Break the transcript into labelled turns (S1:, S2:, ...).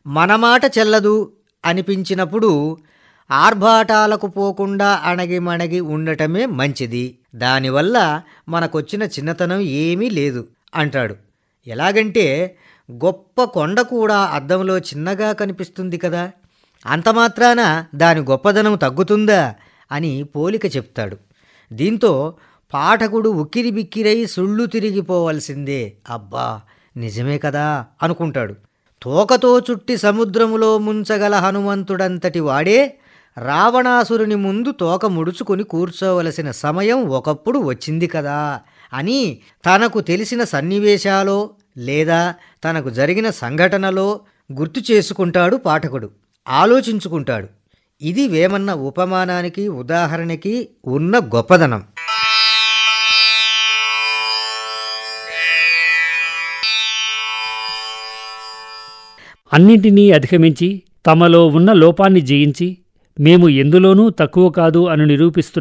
S1: మన మాట చెల్లదు అనిపించినప్పుడు ఆర్భాటాలకు పోకుండా అణగి మణగి ఉండటమే మంచిది దానివల్ల మనకొచ్చిన చిన్నతనం ఏమీ లేదు అంటాడు ఎలాగంటే గొప్ప కొండ కూడా అద్దంలో చిన్నగా కనిపిస్తుంది కదా అంత మాత్రాన దాని గొప్పదనం తగ్గుతుందా అని పోలిక చెప్తాడు దీంతో పాఠకుడు ఉక్కిరి బిక్కిరై సుళ్ళు తిరిగిపోవలసిందే అబ్బా నిజమే కదా అనుకుంటాడు తోకతో చుట్టి సముద్రములో ముంచగల హనుమంతుడంతటి వాడే రావణాసురుని ముందు తోక ముడుచుకొని కూర్చోవలసిన సమయం ఒకప్పుడు వచ్చింది కదా అని తనకు తెలిసిన సన్నివేశాలో లేదా తనకు జరిగిన సంఘటనలో గుర్తు చేసుకుంటాడు పాఠకుడు ఆలోచించుకుంటాడు ఇది వేమన్న ఉపమానానికి ఉదాహరణకి ఉన్న గొప్పదనం
S2: అన్నింటినీ అధిగమించి తమలో ఉన్న లోపాన్ని జయించి మేము ఎందులోనూ తక్కువ కాదు అని నిరూపిస్తున్న